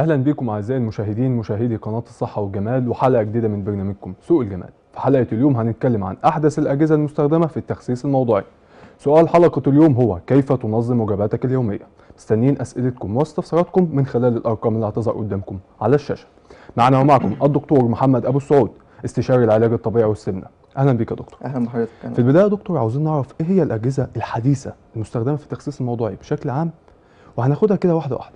اهلا بكم اعزائي المشاهدين مشاهدي قناه الصحه والجمال وحلقه جديده من برنامجكم سوق الجمال في حلقه اليوم هنتكلم عن احدث الاجهزه المستخدمه في التخسيس الموضعي سؤال حلقه اليوم هو كيف تنظم وجباتك اليوميه مستنيين اسئلتكم واستفساراتكم من خلال الارقام اللي هتظهر قدامكم على الشاشه معنا ومعكم الدكتور محمد ابو السعود استشاري العلاج الطبيعي والسمنه اهلا بك يا دكتور اهلا بحضرتك في البدايه يا دكتور عاوزين نعرف ايه هي الاجهزه الحديثه المستخدمه في التخسيس الموضعي بشكل عام وهناخدها كده واحده واحده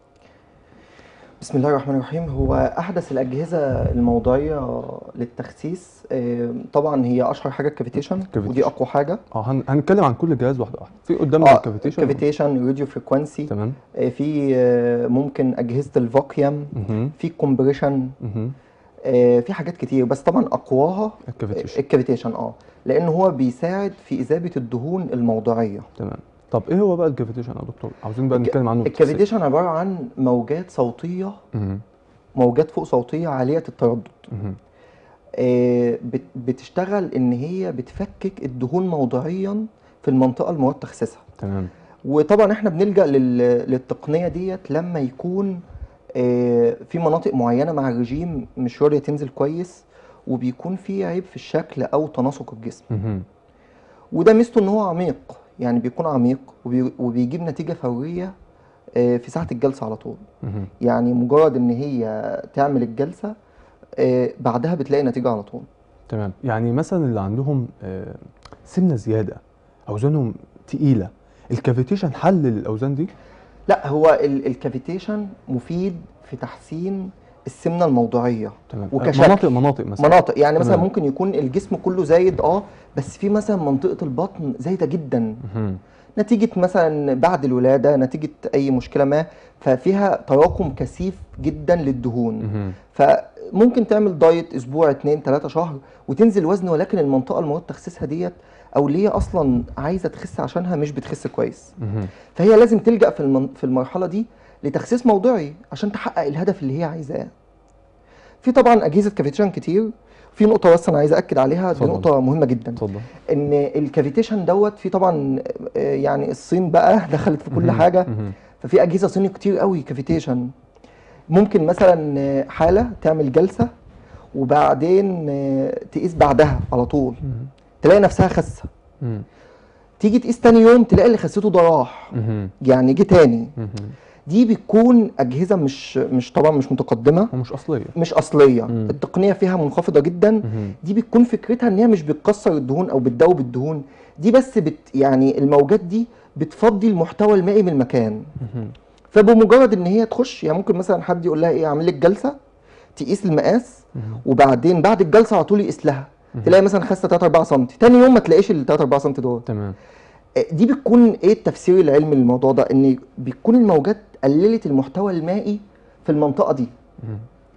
بسم الله الرحمن الرحيم هو احدث الاجهزه الموضعيه للتخسيس آه، طبعا هي اشهر حاجه الكافيتيشن الكافيتيشن. ودي اقوى حاجه اه هن... هنتكلم عن كل جهاز واحده واحده في قدامنا الكافيتيشن كافيتيشن راديو فريكوانسي تمام في آه، ممكن اجهزه الفاكيوم مهم. في كومبريشن مهم. في حاجات كتير بس طبعا اقواها الكافيتيشن الكافيتيشن اه لان هو بيساعد في اذابه الدهون الموضعيه تمام طب ايه هو بقى الكافيتيشن يا دكتور عاوزين بقى الك- نتكلم عنه بالتفصيل. الكافيتيشن عباره عن موجات صوتيه مهم. موجات فوق صوتيه عاليه التردد مهم. آه، بت- بتشتغل ان هي بتفكك الدهون موضعيا في المنطقه المراد تخسيسها تمام وطبعا احنا بنلجا لل- للتقنيه ديت لما يكون آه، في مناطق معينه مع الرجيم مش راضيه تنزل كويس وبيكون في عيب في الشكل او تناسق الجسم مهم. وده ميزته ان هو عميق يعني بيكون عميق وبي- وبيجيب نتيجه فوريه آه، في ساعه الجلسه على طول مهم. يعني مجرد ان هي تعمل الجلسه آه، بعدها بتلاقي نتيجه على طول تمام يعني مثلا اللي عندهم آه، سمنه زياده اوزانهم تقيله الكافيتيشن حل للاوزان دي لا هو ال- الكافيتيشن مفيد في تحسين السمنه الموضعيه تمام وكشكل. مناطق مناطق مثلا مناطق يعني مثلا تمام. ممكن يكون الجسم كله زايد اه بس في مثلا منطقه البطن زايده جدا مهم. نتيجه مثلا بعد الولاده نتيجه اي مشكله ما ففيها تراكم كثيف جدا للدهون مهم. فممكن تعمل دايت اسبوع اتنين تلاته شهر وتنزل وزن ولكن المنطقه المراد تخسيسها ديت او اللي هي اصلا عايزه تخس عشانها مش بتخس كويس مهم. فهي لازم تلجأ في المن... في المرحلة دي لتخسيس موضعي عشان تحقق الهدف اللي هي عايزاه. في طبعا أجهزة كافيتيشن كتير في نقطة بس أنا عايز أكد عليها دي اتفضل. نقطة مهمة جدا اتفضل إن الكافيتيشن دوت في طبعا آه، يعني الصين بقى دخلت في كل مهم. حاجة مهم. ففي أجهزة صيني كتير قوي كافيتيشن ممكن مثلا آه، حالة تعمل جلسة وبعدين آه، تقيس بعدها على طول مهم. تلاقي نفسها خاسة مهم. تيجي تقيس تاني يوم تلاقي اللي خسته ده راح مهم. يعني جه تاني مهم. دي بتكون اجهزه مش مش طبعا مش متقدمه ومش اصليه مش اصليه مم. التقنيه فيها منخفضه جدا مهم. دي بتكون فكرتها ان هي مش بتكسر الدهون او بتدوب الدهون دي بس بت يعني الموجات دي بتفضي المحتوى المائي من المكان مهم. فبمجرد ان هي تخش يعني ممكن مثلا حد يقول لها ايه اعمل لك جلسه تقيس المقاس مهم. وبعدين بعد الجلسه على طول يقيس لها مهم. تلاقي مثلا خاسه 3 4 سم تاني يوم ما تلاقيش ال 3 4 سم دول تمام دي بتكون ايه التفسير العلمي للموضوع ده ان بتكون الموجات قللت المحتوى المائي في المنطقه دي مهم.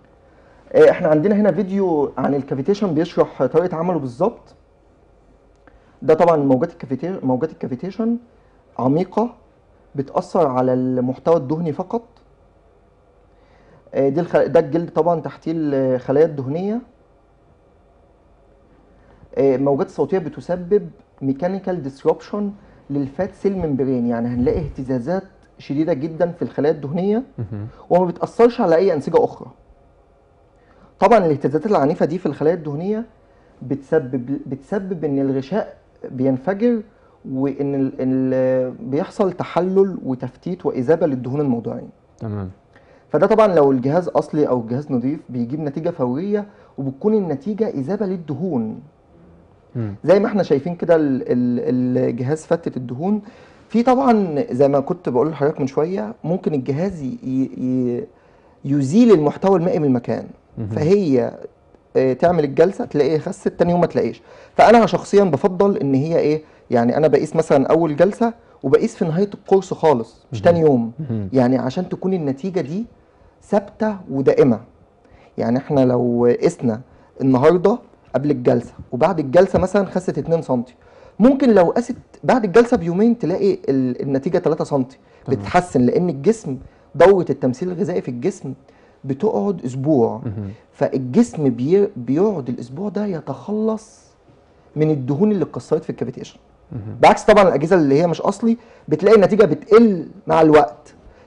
آه، احنا عندنا هنا فيديو عن الكافيتيشن بيشرح طريقه عمله بالظبط ده طبعا موجات الكافيتيشن موجات الكافيتيشن عميقه بتاثر على المحتوى الدهني فقط آه، دي الخل... ده الجلد طبعا تحتيه الخلايا الدهنيه آه، الموجات الصوتيه بتسبب ميكانيكال ديسربشن للفات سيل ممبرين يعني هنلاقي اهتزازات شديده جدا في الخلايا الدهنيه مهم. وما بتأثرش على أي أنسجة أخرى. طبعا الاهتزازات العنيفة دي في الخلايا الدهنية بتسبب بتسبب إن الغشاء بينفجر وإن ال... ال... بيحصل تحلل وتفتيت وإذابة للدهون الموضعية. تمام فده طبعا لو الجهاز أصلي أو الجهاز نظيف بيجيب نتيجة فورية وبتكون النتيجة إذابة للدهون. مم. زي ما احنا شايفين كده ال- ال- الجهاز فتت الدهون في طبعا زي ما كنت بقول لحضرتك من شويه ممكن الجهاز ي- ي- يزيل المحتوى المائي من المكان مهم. فهي آه، تعمل الجلسه تلاقيه خست تاني يوم ما تلاقيش فانا شخصيا بفضل ان هي ايه يعني انا بقيس مثلا اول جلسه وبقيس في نهايه الكورس خالص مش تاني يوم مهم. يعني عشان تكون النتيجه دي ثابته ودائمه يعني احنا لو قسنا النهارده قبل الجلسه وبعد الجلسه مثلا خست 2 سم ممكن لو قست بعد الجلسه بيومين تلاقي ال- النتيجه 3 سم تمام. بتتحسن لان الجسم دوره التمثيل الغذائي في الجسم بتقعد اسبوع مهم. فالجسم بي... بيقعد الاسبوع ده يتخلص من الدهون اللي اتكسرت في الكافيتيشن مهم. بعكس طبعا الاجهزه اللي هي مش اصلي بتلاقي النتيجه بتقل مع الوقت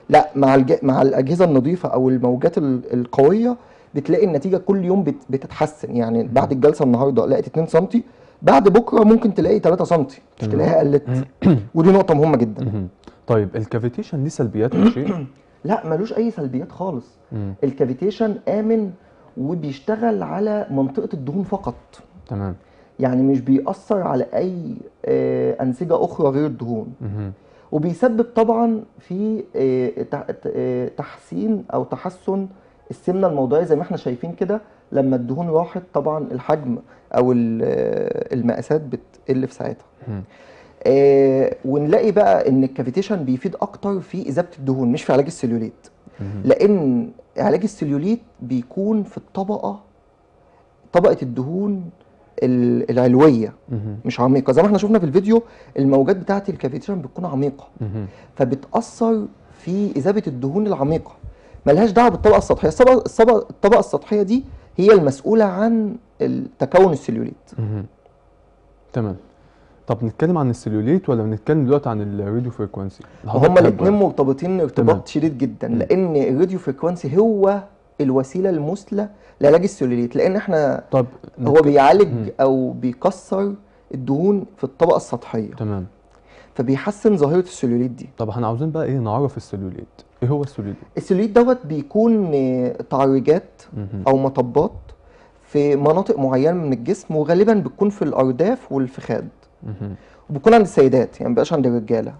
لا مع الج... مع الاجهزه النظيفه او الموجات ال- القويه بتلاقي النتيجه كل يوم بت... بتتحسن يعني بعد الجلسه النهارده لقيت 2 سم بعد بكره ممكن تلاقي 3 سم مش تمام. تلاقيها قلت ودي نقطه مهمه جدا مهم. طيب الكافيتيشن ليه سلبيات ولا شيء؟ لا ملوش اي سلبيات خالص مم. الكافيتيشن امن وبيشتغل على منطقه الدهون فقط تمام يعني مش بيأثر على اي آه، انسجه اخرى غير الدهون مهم. وبيسبب طبعا في آه، تح- آه، تحسين او تحسن السمنه الموضعيه زي ما احنا شايفين كده لما الدهون راحت طبعا الحجم او ال- آه، المقاسات بتقل في ساعتها مم. آه، ونلاقي بقى ان الكافيتيشن بيفيد اكتر في اذابه الدهون مش في علاج السليوليت مهم. لان علاج السليوليت بيكون في الطبقه طبقه الدهون ال- العلويه مهم. مش عميقه زي ما احنا شفنا في الفيديو الموجات بتاعه الكافيتيشن بتكون عميقه مهم. فبتاثر في اذابه الدهون العميقه ملهاش دعوه بالطبقه السطحيه الطبقه الطبقه الطبقه السطحيه دي هي المسؤوله عن ال- تكون السليوليت مهم. تمام طب نتكلم عن السليوليت ولا بنتكلم دلوقتي عن الراديو فريكوانسي؟ هما الاثنين مرتبطين ارتباط تمام. شديد جدا مم. لان الراديو فريكوانسي هو الوسيله المثلى لعلاج السليوليت لان احنا طب هو نتك- بيعالج مم. او بيكسر الدهون في الطبقه السطحيه تمام فبيحسن ظاهره السليوليت دي طب احنا عاوزين بقى ايه نعرف السليوليت ايه هو السليوليت؟ السليوليت دوت بيكون آه، تعريجات مهم. او مطبات في مناطق معينه من الجسم وغالبا بتكون في الارداف والفخاد مهم. وبتكون عند السيدات يعني مبقاش عند الرجاله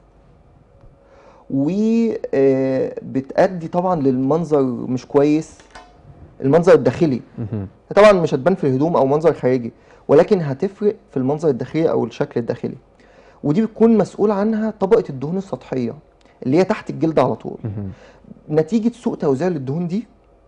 وبتأدي طبعا للمنظر مش كويس المنظر الداخلي مهم. طبعا مش هتبان في الهدوم او منظر خارجي ولكن هتفرق في المنظر الداخلي او الشكل الداخلي ودي بتكون مسؤول عنها طبقه الدهون السطحيه اللي هي تحت الجلد على طول مهم. نتيجه سوء توزيع للدهون دي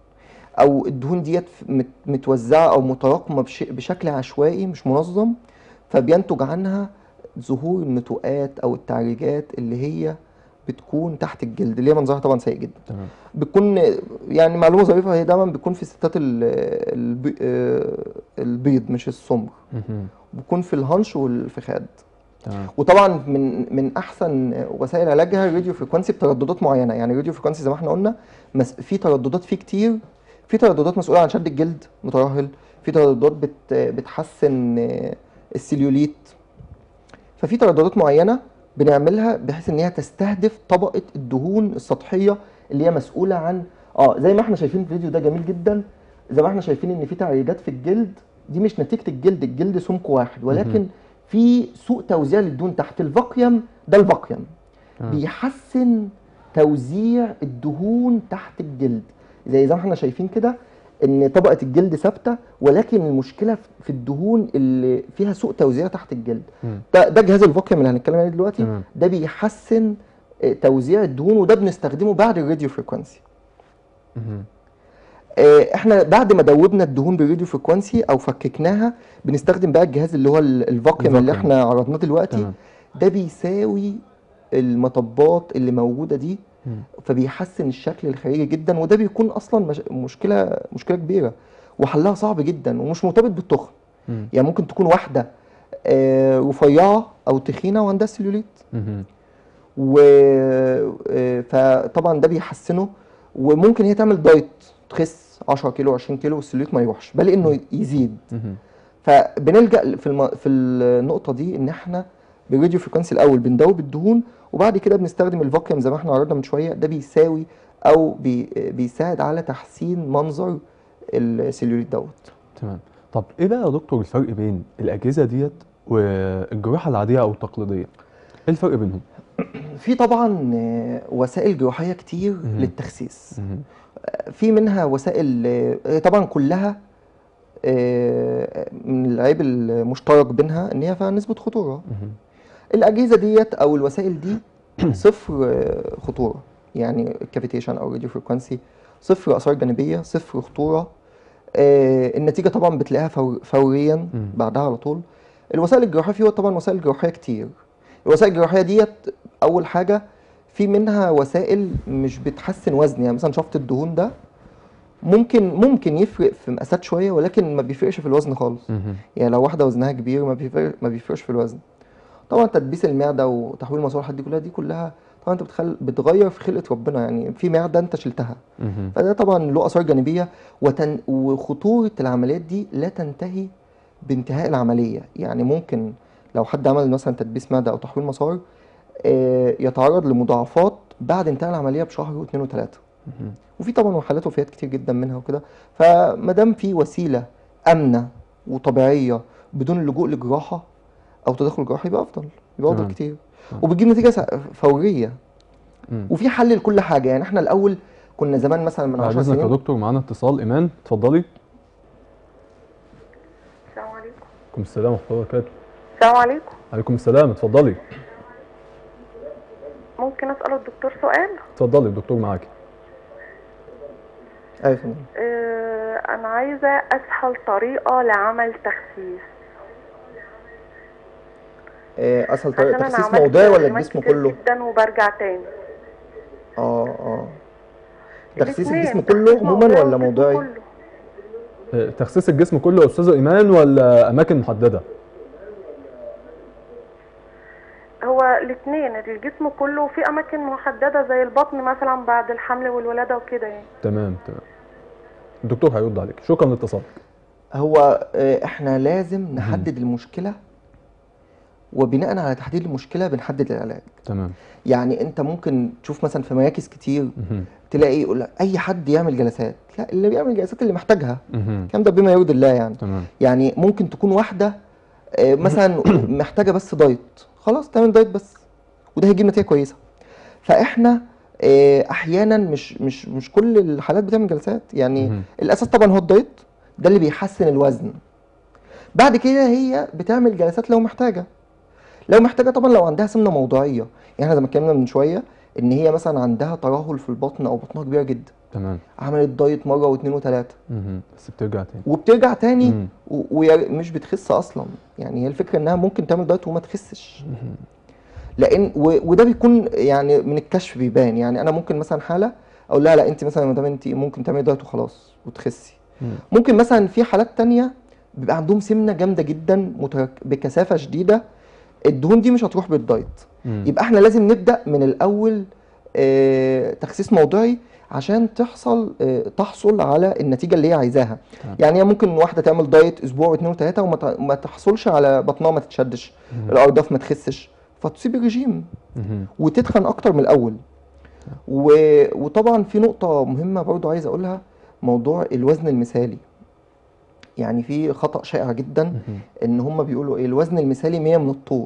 او الدهون ديت مت- متوزعه او متراكمه بش- بشكل عشوائي مش منظم فبينتج عنها ظهور النتوءات او التعريجات اللي هي بتكون تحت الجلد اللي هي منظرها طبعا سيء جدا تمام بتكون يعني معلومه ظريفه هي دايما بتكون في ستات ال- البي- آه، البيض مش السمر مهم. بتكون في الهنش والفخاد تمام وطبعا من من احسن وسائل علاجها الراديو فريكوانسي بترددات معينه يعني الراديو فريكوانسي زي ما احنا قلنا مس... في ترددات فيه كتير في ترددات مسؤوله عن شد الجلد مترهل في ترددات بت... بتحسن آه، السليوليت ففي ترددات معينه بنعملها بحيث ان هي تستهدف طبقه الدهون السطحيه اللي هي مسؤوله عن اه زي ما احنا شايفين الفيديو ده جميل جدا زي ما احنا شايفين ان في تعريجات في الجلد دي مش نتيجه الجلد الجلد سمك واحد ولكن مهم. في سوء توزيع للدهون تحت الفاكيوم ده الفاكيوم تمام. بيحسن توزيع الدهون تحت الجلد زي زي ما احنا شايفين كده ان طبقه الجلد ثابته ولكن المشكله في الدهون اللي فيها سوء توزيع تحت الجلد مم. ده ده جهاز الفاكيوم اللي هنتكلم عليه دلوقتي تمام. ده بيحسن آه، توزيع الدهون وده بنستخدمه بعد الراديو فريكوانسي مهم. آه، احنا بعد ما دوبنا الدهون بالراديو فريكوانسي او فككناها بنستخدم بقى الجهاز اللي هو ال- الفاكيوم اللي الفاكيوم. احنا عرضناه دلوقتي تمام ده بيساوي المطبات اللي موجوده دي مم. فبيحسن الشكل الخارجي جدا وده بيكون اصلا مش مشكله مشكله كبيره وحلها صعب جدا ومش مرتبط بالتخن مم. يعني ممكن تكون واحده آه، رفيعه او تخينه وعندها سيلوليت مهم. و آه، فطبعا ده بيحسنه وممكن هي تعمل دايت تخس 10 كيلو 20 كيلو والسيلوليت ما يروحش بل انه يزيد مهم. فبنلجا في الم... في النقطه دي ان احنا بالراديو فريكونسي الاول بندوب الدهون وبعد كده بنستخدم الفاكيوم زي ما احنا عرضنا من شويه ده بيساوي او بي... بيساعد على تحسين منظر السيلوليت دوت تمام طب ايه بقى يا دكتور الفرق بين الاجهزه ديت والجراحه العاديه او التقليديه ايه الفرق بينهم في طبعا آه، وسائل جراحيه كتير مهم. للتخسيس مهم. في منها وسائل آه، طبعا كلها آه، من العيب المشترك بينها ان هي فيها نسبه خطوره مهم. الاجهزه ديت او الوسائل دي صفر آه، خطوره يعني الكافيتيشن او الراديو فريكوانسي صفر اثار جانبيه صفر خطوره آه، النتيجه طبعا بتلاقيها فور فوريا مم. بعدها على طول الوسائل الجراحيه فيه طبعا وسائل جراحيه كتير الوسائل الجراحيه ديت اول حاجه في منها وسائل مش بتحسن وزن يعني مثلا شفط الدهون ده ممكن ممكن يفرق في مقاسات شويه ولكن ما بيفرقش في الوزن خالص مهم. يعني لو واحده وزنها كبير ما بيفرق ما بيفرقش في الوزن طبعا تدبيس المعده وتحويل مسار الحد دي كلها دي كلها طبعا انت بتخل... بتغير في خلقه ربنا يعني في معده انت شلتها مهم. فده طبعا له اثار جانبيه وتن... وخطوره العمليات دي لا تنتهي بانتهاء العمليه يعني ممكن لو حد عمل مثلا تدبيس معده او تحويل مسار آه، يتعرض لمضاعفات بعد انتهاء العمليه بشهر واثنين وثلاثه مهم. وفي طبعا حالات وفيات كتير جدا منها وكده فما دام في وسيله امنه وطبيعيه بدون اللجوء لجراحه او تدخل جراحي يبقى افضل يبقى افضل تمام. كتير تمام. وبتجيب نتيجه س- فوريه مم. وفي حل لكل حاجه يعني احنا الاول كنا زمان مثلا من بعد 10 اذنك يا سنين دكتور معانا اتصال ايمان اتفضلي السلام عليكم عليكم السلام ورحمه الله وبركاته السلام عليكم عليكم السلام اتفضلي ممكن اسال الدكتور سؤال اتفضلي الدكتور معاكي ايوه يا فندم. آه انا عايزه اسهل طريقه لعمل تخسيس آه، اسهل طريقه عشان انا تخسيس عملت موضعي ولا رجيمات الجسم كتير كله جدا وبرجع تاني اه اه تخسيس الاتنين، الجسم تخسيس كله عموما موضعي ولا والجسم موضعي كله. آه، تخسيس الجسم كله يا استاذه ايمان ولا اماكن محدده هو الاثنين الجسم كله وفي اماكن محدده زي البطن مثلا بعد الحمل والولاده وكده يعني تمام تمام الدكتور هيرد عليك شكرا لاتصالك هو آه، احنا لازم نحدد المشكله وبناء على تحديد المشكله بنحدد العلاج تمام يعني انت ممكن تشوف مثلا في مراكز كتير مهم. تلاقي يقول لك اي حد يعمل جلسات لا اللي بيعمل جلسات اللي محتاجها مهم. الكلام ده بما يرضي الله يعني تمام يعني ممكن تكون واحده آه، مثلا محتاجه بس دايت خلاص تعمل دايت بس وده هيجيب نتيجه كويسه فاحنا آه، احيانا مش مش مش كل الحالات بتعمل جلسات يعني مهم. الاساس طبعا هو الدايت ده اللي بيحسن الوزن بعد كده هي بتعمل جلسات لو محتاجه لو محتاجه طبعا لو عندها سمنه موضعيه يعني احنا زي ما اتكلمنا من شويه ان هي مثلا عندها ترهل في البطن او بطنها كبيره جدا تمام عملت دايت مره واثنين وثلاثه مهم. بس بترجع تاني وبترجع تاني مم. و- ويا- مش بتخس اصلا يعني هي الفكره انها ممكن تعمل دايت وما تخسش مهم. لان و- وده بيكون يعني من الكشف بيبان يعني انا ممكن مثلا حاله اقول لها لا انت مثلا ما دام انت ممكن تعملي دايت وخلاص وتخسي مم. ممكن مثلا في حالات تانية بيبقى عندهم سمنه جامده جدا مترك... بكثافه شديده الدهون دي مش هتروح بالدايت مم. يبقى احنا لازم نبدا من الاول آه تخسيس موضعي عشان تحصل آه تحصل على النتيجه اللي هي عايزاها تمام. يعني هي ممكن واحده تعمل دايت اسبوع واثنين وثلاثه وما ت- ما تحصلش على بطنها ما تتشدش مهم. الارداف ما تخسش فتسيب الرجيم مهم. وتتخن اكتر من الاول و... وطبعا في نقطه مهمه برضو عايز اقولها موضوع الوزن المثالي يعني في خطأ شائع جدا مهم. ان هم بيقولوا ايه الوزن المثالي 100 من الطول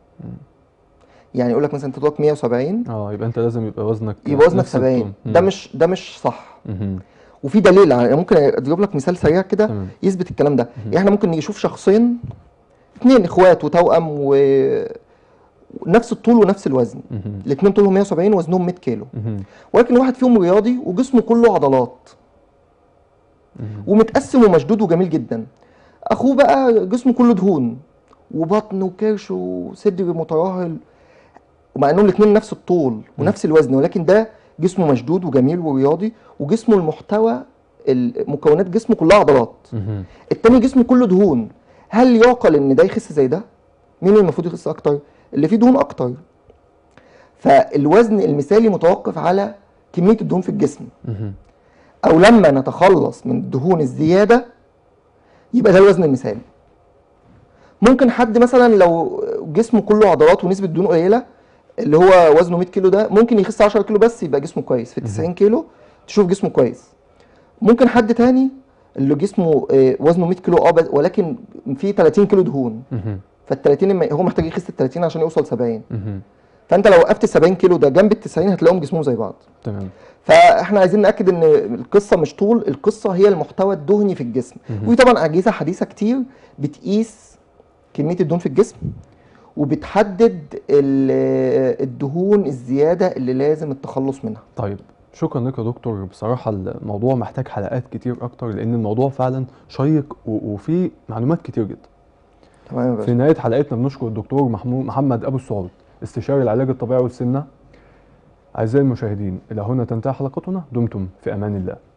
يعني يقول لك مثلا انت طولك 170 اه يبقى انت لازم يبقى وزنك يبقى وزنك نفس الطول. 70 ده مم. مش ده مش صح مهم. وفي دليل على ممكن اضرب لك مثال سريع كده تمام يثبت الكلام ده يعني احنا ممكن نشوف شخصين اتنين اخوات وتوأم و نفس الطول ونفس الوزن مهم. الاثنين طولهم 170 وزنهم 100 كيلو مهم. ولكن واحد فيهم رياضي وجسمه كله عضلات مهم. ومتقسم ومشدود وجميل جدا اخوه بقى جسمه كله دهون وبطن وكرش وصدر مترهل ومع انهم الاثنين نفس الطول ونفس الوزن ولكن ده جسمه مشدود وجميل ورياضي وجسمه المحتوى مكونات جسمه كلها عضلات مهم. التاني جسمه كله دهون هل يعقل ان ده يخس زي ده مين اللي المفروض يخس اكتر اللي فيه دهون اكتر فالوزن المثالي متوقف على كميه الدهون في الجسم مهم. او لما نتخلص من الدهون الزياده يبقى ده الوزن المثالي ممكن حد مثلا لو جسمه كله عضلات ونسبه دهون قليله اللي هو وزنه 100 كيلو ده ممكن يخس 10 كيلو بس يبقى جسمه كويس في 90 كيلو تشوف جسمه كويس ممكن حد تاني اللي جسمه آه، وزنه 100 كيلو اه بس- ولكن فيه 30 كيلو دهون مهم. فال 30 لما- هو محتاج يخس ال 30 عشان يوصل 70 مهم. فانت لو وقفت ال 70 كيلو ده جنب ال 90 هتلاقيهم جسمهم زي بعض تمام فاحنا عايزين ناكد ان القصه مش طول القصه هي المحتوى الدهني في الجسم مهم. وفي طبعا اجهزه حديثه كتير بتقيس كميه الدهون في الجسم وبتحدد ال- الدهون الزياده اللي لازم التخلص منها طيب شكرا لك يا دكتور بصراحة الموضوع محتاج حلقات كتير أكتر لأن الموضوع فعلا شيق و- وفيه معلومات كتير جدا تمام يا في باشا نهاية حلقتنا بنشكر الدكتور محمود محمد أبو السعود استشاري العلاج الطبيعي والسمنة أعزائي المشاهدين إلى هنا تنتهي حلقتنا دمتم في أمان الله